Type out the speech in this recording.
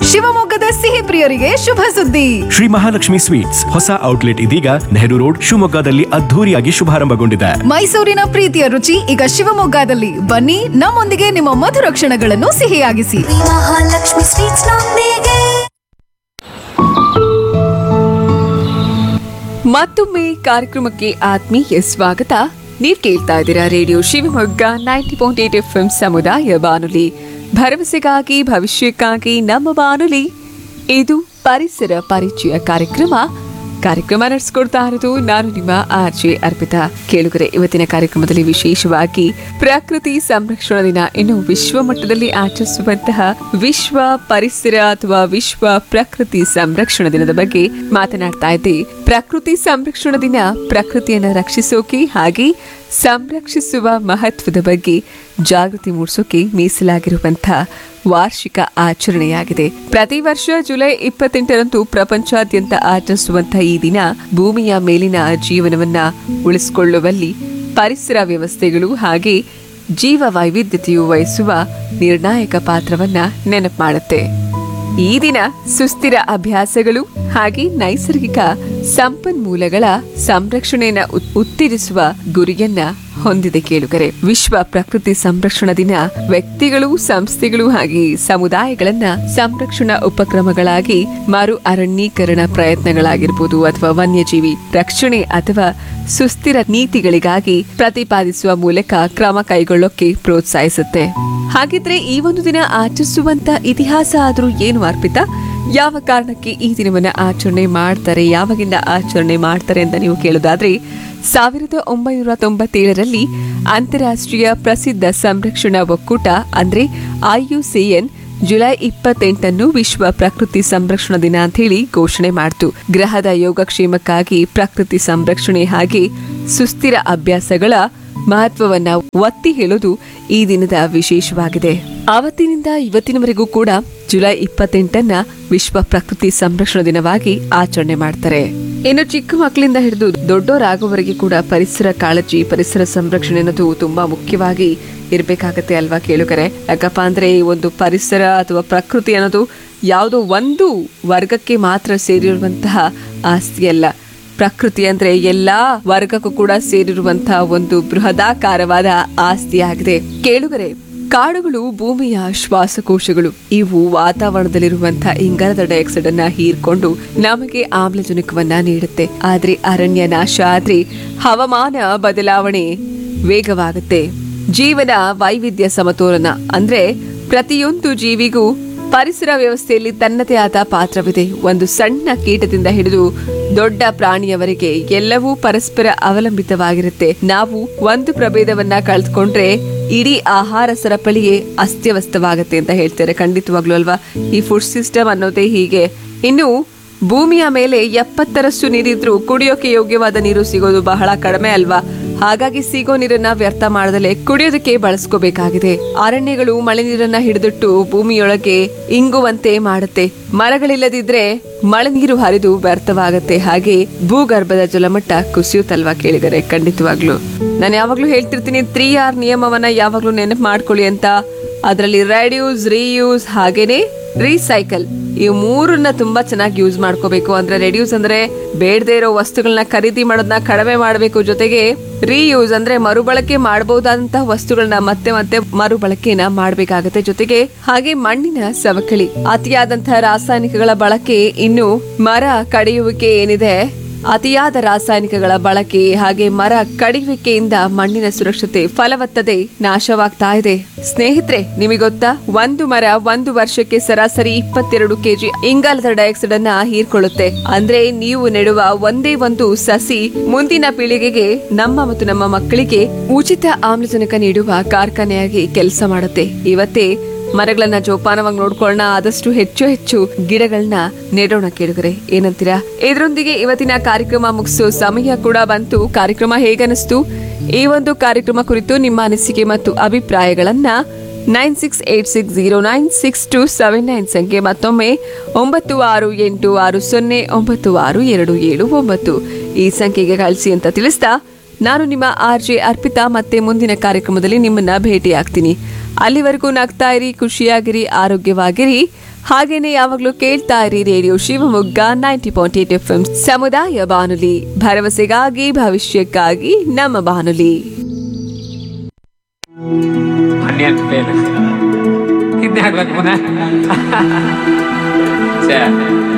ಶಿವಮೊಗ್ಗದ ಸಿಹಿ ಪ್ರಿಯರಿಗೆ ಶುಭ ಸುದ್ದಿ ಶ್ರೀ ಮಹಾಲಕ್ಷ್ಮಿ ಸ್ವೀಟ್ಸ್ ಹೊಸ ಔಟ್ಲೆಟ್ ಇದೀಗ ನೆಹರು ರೋಡ್ ಶಿವಮೊಗ್ಗದಲ್ಲಿ ಅದ್ಧೂರಿಯಾಗಿ ಶುಭಾರಂಭಗೊಂಡಿದೆ ಮೈಸೂರಿನ ಪ್ರೀತಿಯ ರುಚಿ ಈಗ ಶಿವಮೊಗ್ಗದಲ್ಲಿ ಬನ್ನಿ ನಮ್ಮೊಂದಿಗೆ ನಿಮ್ಮ ಮಧುರ ಕ್ಷಣಗಳನ್ನು ಸಿಹಿಯಾಗಿಸಿ ಮಹಾಲಕ್ಷ್ಮಿ ಸ್ವೀಟ್ಸ್ ನೊಂದಿಗೆ ಮತ್ತೊಮ್ಮೆ ಕಾರ್ಯಕ್ರಮಕ್ಕೆ ಆತ್ಮೀಯ ಸ್ವಾಗತ ನೀವು ಕೇಳ್ತಾ ಇದ್ದೀರಾ radio Shivamogga ninety point eight F ಸಮುದಾಯ ಬಾನುಲಿ ಭರವಸೆಗಾಗಿ ಭವಿಷ್ಯಕ್ಕಾಗಿ ನಮ್ಮ ಬಾನುಲಿ ಇದು ಪರಿಸರ ಪರಿಚಯ ಕಾರ್ಯಕ್ರಮ ಕಾರ್ಯಕ್ರಮ ನಡೆಸ್ಕೊಡ್ತಾ ಇರೋದು ನಾನು ನಿಮ್ಮ ಆರ್ ಜೆ ಅರ್ಪಿತಾ ಕೇಳುಗರೆ ಇವತ್ತಿನ ಕಾರ್ಯಕ್ರಮದಲ್ಲಿ ವಿಶೇಷವಾಗಿ ಪ್ರಕೃತಿ ಸಂರಕ್ಷಣಾ ದಿನ ಇನ್ನು ವಿಶ್ವ ಮಟ್ಟದಲ್ಲಿ ಆಚರಿಸುವಂತಹ ವಿಶ್ವ ಪರಿಸರ ಅಥವಾ ವಿಶ್ವ ಪ್ರಕೃತಿ ಸಂರಕ್ಷಣಾ ದಿನದ ಬಗ್ಗೆ ಮಾತನಾಡ್ತಾ ಇದ್ದೆ ಪ್ರಕೃತಿ ಸಂರಕ್ಷಣಾ ದಿನ ಪ್ರಕೃತಿಯನ್ನ ರಕ್ಷಿಸೋಕೆ ಹಾಗೆ ಸಂರಕ್ಷಿಸುವ ಮಹತ್ವದ ಬಗ್ಗೆ ಜಾಗೃತಿ ಮೂಡಿಸೋಕೆ ಮೀಸಲಾಗಿರುವಂತಹ ವಾರ್ಷಿಕ ಆಚರಣೆಯಾಗಿದೆ ಪ್ರತಿ ವರ್ಷ ಜುಲೈ ಇಪ್ಪತ್ತೆಂಟರಂದು ಪ್ರಪಂಚಾದ್ಯಂತ ಆಚರಿಸುವಂತಹ ಈ ದಿನ ಭೂಮಿಯ ಮೇಲಿನ ಜೀವನವನ್ನ ಉಳಿಸಿಕೊಳ್ಳುವಲ್ಲಿ ಪರಿಸರ ವ್ಯವಸ್ಥೆಗಳು ಹಾಗೆ ಜೀವ ವೈವಿಧ್ಯತೆಯು ವಹಿಸುವ ನಿರ್ಣಾಯಕ ಪಾತ್ರವನ್ನ ನೆನಪು ಮಾಡುತ್ತೆ ಈ ದಿನ ಸುಸ್ಥಿರ ಅಭ್ಯಾಸಗಳು ಹಾಗೆ ನೈಸರ್ಗಿಕ ಸಂಪನ್ಮೂಲಗಳ ಸಂರಕ್ಷಣೆಯನ್ನ ಉತ್- ಉತ್ತೇಜಿಸುವ ಗುರಿಯನ್ನ ಹೊಂದಿದೆ ಕೇಳುಗರೆ ವಿಶ್ವ ಪ್ರಕೃತಿ ಸಂರಕ್ಷಣಾ ದಿನ ವ್ಯಕ್ತಿಗಳು ಸಂಸ್ಥೆಗಳು ಹಾಗೆ ಸಮುದಾಯಗಳನ್ನ ಸಂರಕ್ಷಣಾ ಉಪಕ್ರಮಗಳಾಗಿ ಮರು ಅರಣ್ಯೀಕರಣ ಪ್ರಯತ್ನಗಳಾಗಿರ್ಬೋದು ಅಥವಾ ವನ್ಯಜೀವಿ ರಕ್ಷಣೆ ಅಥವಾ ಸುಸ್ಥಿರ ನೀತಿಗಳಿಗಾಗಿ ಪ್ರತಿಪಾದಿಸುವ ಮೂಲಕ ಕ್ರಮ ಕೈಗೊಳ್ಳೋಕೆ ಪ್ರೋತ್ಸಾಹಿಸುತ್ತೆ ಹಾಗಿದ್ರೆ ಈ ಒಂದು ದಿನ ಆಚರಿಸುವಂತ ಇತಿಹಾಸ ಆದ್ರೂ ಏನು ಅರ್ಪಿತ ಯಾವ ಕಾರಣಕ್ಕೆ ಈ ದಿನವನ್ನ ಆಚರಣೆ ಮಾಡ್ತಾರೆ ಯಾವಾಗಿಂದ ಆಚರಣೆ ಮಾಡ್ತಾರೆ ಅಂತ ನೀವು ಕೇಳೋದಾದ್ರೆ ಸಾವಿರದ ಒಂಬೈನೂರ ತೊಂಬತ್ತೇಳರಲ್ಲಿ ಅಂತಾರಾಷ್ಟ್ರೀಯ ಪ್ರಸಿದ್ಧ ಸಂರಕ್ಷಣಾ ಒಕ್ಕೂಟ ಅಂದ್ರೆ ಐಯುಸಿಎನ್ ಜುಲೈ ಇಪ್ಪತ್ತೆಂಟನ್ನು ವಿಶ್ವ ಪ್ರಕೃತಿ ಸಂರಕ್ಷಣಾ ದಿನ ಅಂತ ಹೇಳಿ ಘೋಷಣೆ ಮಾಡಿತು ಗ್ರಹದ ಯೋಗಕ್ಷೇಮಕ್ಕಾಗಿ ಪ್ರಕೃತಿ ಸಂರಕ್ಷಣೆ ಹಾಗೆ ಸುಸ್ಥಿರ ಅಭ್ಯಾಸಗಳ ಮಹತ್ವವನ್ನ ಒತ್ತಿ ಹೇಳೋದು ಈ ದಿನದ ವಿಶೇಷವಾಗಿದೆ ಆವತ್ತಿನಿಂದ ಇವತ್ತಿನವರೆಗೂ ಕೂಡ ಜುಲೈ ಇಪ್ಪತ್ತೆಂಟನ್ನ ವಿಶ್ವ ಪ್ರಕೃತಿ ಸಂರಕ್ಷಣಾ ದಿನವಾಗಿ ಆಚರಣೆ ಮಾಡ್ತಾರೆ ಇನ್ನು ಚಿಕ್ಕ ಮಕ್ಕಳಿಂದ ಹಿಡಿದು ದೊಡ್ಡವರಾಗುವವರೆಗೆ ಕೂಡ ಪರಿಸರ ಕಾಳಜಿ ಪರಿಸರ ಸಂರಕ್ಷಣೆ ಅನ್ನೋದು ತುಂಬಾ ಮುಖ್ಯವಾಗಿ ಇರ್ಬೇಕಾಗತ್ತೆ ಅಲ್ವಾ ಕೇಳುಗರೆ ಯಾಕಪ್ಪ ಅಂದ್ರೆ ಈ ಒಂದು ಪರಿಸರ ಅಥವಾ ಪ್ರಕೃತಿ ಅನ್ನೋದು ಯಾವುದೋ ಒಂದು ವರ್ಗಕ್ಕೆ ಮಾತ್ರ ಸೇರಿರುವಂತಹ ಆಸ್ತಿ ಅಲ್ಲ ಪ್ರಕೃತಿ ಅಂದ್ರೆ ಎಲ್ಲಾ ವರ್ಗಕ್ಕೂ ಕೂಡ ಸೇರಿರುವಂತಹ ಒಂದು ಬೃಹದಾಕಾರವಾದ ಆಸ್ತಿಯಾಗಿದೆ ಕೇಳುಗರೆ ಕಾಡುಗಳು ಭೂಮಿಯ ಶ್ವಾಸಕೋಶಗಳು ಇವು ವಾತಾವರಣದಲ್ಲಿರುವಂತಹ ಇಂಗಾಲದ ಡೈಆಕ್ಸೈಡ್ ಅನ್ನ ಹೀರ್ಕೊಂಡು ನಮಗೆ ಆಮ್ಲಜನಕವನ್ನ ನೀಡುತ್ತೆ ಆದ್ರೆ ಅರಣ್ಯ ನಾಶ ಆದ್ರೆ ಹವಾಮಾನ ಬದಲಾವಣೆ ವೇಗವಾಗುತ್ತೆ ಜೀವನ ವೈವಿಧ್ಯ ಸಮತೋಲನ ಅಂದ್ರೆ ಪ್ರತಿಯೊಂದು ಜೀವಿಗೂ ಪರಿಸರ ವ್ಯವಸ್ಥೆಯಲ್ಲಿ ತನ್ನದೇ ಆದ ಪಾತ್ರವಿದೆ ಒಂದು ಸಣ್ಣ ಕೀಟದಿಂದ ಹಿಡಿದು ದೊಡ್ಡ ಪ್ರಾಣಿಯವರೆಗೆ ಎಲ್ಲವೂ ಪರಸ್ಪರ ಅವಲಂಬಿತವಾಗಿರುತ್ತೆ ನಾವು ಒಂದು ಪ್ರಭೇದವನ್ನ ಕಳೆದುಕೊಂಡ್ರೆ ಇಡೀ ಆಹಾರ ಸರಪಳಿಯೇ ಅಸ್ತವ್ಯಸ್ತವಾಗುತ್ತೆ ಅಂತ ಹೇಳ್ತಾರೆ ಖಂಡಿತವಾಗ್ಲೂ ಅಲ್ವಾ ಈ ಫುಡ್ ಸಿಸ್ಟಮ್ ಅನ್ನೋದೇ ಹೀಗೆ ಇನ್ನು ಭೂಮಿಯ ಮೇಲೆ ಎಪ್ಪತ್ತರಷ್ಟು ನೀರಿದ್ರೂ ಕುಡಿಯೋಕೆ ಯೋಗ್ಯವಾದ ನೀರು ಸಿಗೋದು ಬಹಳ ಕಡಿಮೆ ಅಲ್ವಾ ಹಾಗಾಗಿ ಸಿಗೋ ನೀರನ್ನ ವ್ಯರ್ಥ ಮಾಡದಲೆ ಕುಡಿಯೋದಕ್ಕೆ ಬಳಸ್ಕೋಬೇಕಾಗಿದೆ ಅರಣ್ಯಗಳು ಮಳೆ ನೀರನ್ನ ಹಿಡಿದಿಟ್ಟು ಭೂಮಿಯೊಳಗೆ ಇಂಗುವಂತೆ ಮಾಡುತ್ತೆ ಮರಗಳಿಲ್ಲದಿದ್ರೆ ಮಳೆ ನೀರು ಹರಿದು ವ್ಯರ್ಥವಾಗತ್ತೆ ಹಾಗೆ ಭೂಗರ್ಭದ ಜಲಮಟ್ಟ ಕುಸಿಯುತ್ತಲ್ವಾ ಕೇಳಿದರೆ ಖಂಡಿತವಾಗ್ಲು ನಾನು ಯಾವಾಗ್ಲೂ ಹೇಳ್ತಿರ್ತೀನಿ ತ್ರೀ ಆರ್ ನಿಯಮವನ್ನ ಯಾವಾಗ್ಲೂ ನೆನಪು ಮಾಡ್ಕೊಳ್ಳಿ ಅಂತ ಅದರಲ್ಲಿ ರೆಡ್ಯೂಸ್ ರೀಯೂಸ್ ಹಾಗೇನೆ ರೀಸೈಕಲ್ ಈ ಮೂರನ್ನ ತುಂಬಾ ಚೆನ್ನಾಗಿ ಯೂಸ್ ಮಾಡ್ಕೋಬೇಕು ಅಂದ್ರೆ ರೆಡ್ಯೂಸ್ ಅಂದ್ರೆ ಬೇಡದೇ ಇರೋ ವಸ್ತುಗಳನ್ನ ಖರೀದಿ ಮಾಡೋದನ್ನ ಕಡಿಮೆ ಮಾಡಬೇಕು ಜೊತೆಗೆ ರೀಯೂಸ್ ಅಂದ್ರೆ ಮರುಬಳಕೆ ಮಾಡಬಹುದಾದಂತಹ ವಸ್ತುಗಳನ್ನ ಮತ್ತೆ ಮತ್ತೆ ಮರುಬಳಕೆನ ಮಾಡಬೇಕಾಗತ್ತೆ ಜೊತೆಗೆ ಹಾಗೆ ಮಣ್ಣಿನ ಸವಕಳಿ ಅತಿಯಾದಂತಹ ರಾಸಾಯನಿಕಗಳ ಬಳಕೆ ಇನ್ನು ಮರ ಕಡಿಯುವಿಕೆ ಏನಿದೆ ಅತಿಯಾದ ರಾಸಾಯನಿಕಗಳ ಬಳಕೆ ಹಾಗೆ ಮರ ಕಡಿಯುವಿಕೆಯಿಂದ ಮಣ್ಣಿನ ಸುರಕ್ಷತೆ ಫಲವತ್ತತೆ ನಾಶವಾಗ್ತಾ ಇದೆ ಸ್ನೇಹಿತರೆ ನಿಮಗೆ ಗೊತ್ತಾ ಒಂದು ಮರ ಒಂದು ವರ್ಷಕ್ಕೆ ಸರಾಸರಿ ಇಪ್ಪತ್ತೆರಡು ಕೆಜಿ ಇಂಗಾಲದ ಡೈಆಕ್ಸೈಡ್ ಅನ್ನ ಹೀರ್ಕೊಳ್ಳುತ್ತೆ ಅಂದ್ರೆ ನೀವು ನೆಡುವ ಒಂದೇ ಒಂದು ಸಸಿ ಮುಂದಿನ ಪೀಳಿಗೆಗೆ ನಮ್ಮ ಮತ್ತು ನಮ್ಮ ಮಕ್ಕಳಿಗೆ ಉಚಿತ ಆಮ್ಲಜನಕ ನೀಡುವ ಕಾರ್ಖಾನೆಯಾಗಿ ಕೆಲಸ ಮಾಡುತ್ತೆ ಇವತ್ತೇ ಮರಗಳನ್ನ ಜೋಪಾನವಾಗಿ ನೋಡ್ಕೊಳ್ಳೋಣ ಆದಷ್ಟು ಹೆಚ್ಚು ಹೆಚ್ಚು ಗಿಡಗಳನ್ನ ನೆಡೋಣ ಕೇಳಿದ್ರೆ ಏನಂತೀರಾ ಇದರೊಂದಿಗೆ ಇವತ್ತಿನ ಕಾರ್ಯಕ್ರಮ ಮುಗಿಸೋ ಸಮಯ ಕೂಡ ಬಂತು ಕಾರ್ಯಕ್ರಮ ಹೇಗನಿಸ್ತು ಈ ಒಂದು ಕಾರ್ಯಕ್ರಮ ಕುರಿತು ನಿಮ್ಮ ಅನಿಸಿಕೆ ಮತ್ತು ಅಭಿಪ್ರಾಯಗಳನ್ನ nine six eight six zero nine six two seven nine ಸಂಖ್ಯೆ ಮತ್ತೊಮ್ಮೆ ಒಂಬತ್ತು ಆರು ಎಂಟು ಆರು ಸೊನ್ನೆ ಒಂಬತ್ತು ಆರು ಎರಡು ಏಳು ಒಂಬತ್ತು ಈ ಸಂಖ್ಯೆಗೆ ಕಳಿಸಿ ಅಂತ ತಿಳಿಸ್ತಾ ನಾನು ನಿಮ್ಮ ಆರ್ ಜೆ ಅರ್ಪಿತಾ ಮತ್ತೆ ಮುಂದಿನ ಕಾರ್ಯಕ್ರಮದಲ್ಲಿ ನಿಮ್ಮನ್ನ ಭೇಟಿಯಾಗ್ತೀನಿ ಅಲ್ಲಿವರೆಗೂ ನಗ್ತಾ ಇರಿ ಖುಷಿಯಾಗಿರಿ ಆರೋಗ್ಯವಾಗಿರಿ ಹಾಗೇನೆ ಯಾವಾಗಲೂ ಕೇಳ್ತಾ ಇರಿ radio Shivamogga ninety point eight F M ಸಮುದಾಯ ಬಾನುಲಿ ಭರವಸೆಗಾಗಿ ಭವಿಷ್ಯಕ್ಕಾಗಿ ನಮ್ಮ ಬಾನುಲಿ ಹನ್ನೆರಡು ಫೇಲ್ ಇದ್ದೇ ಆಗ್ಬೇಕು ಪುನಃ ಛೇ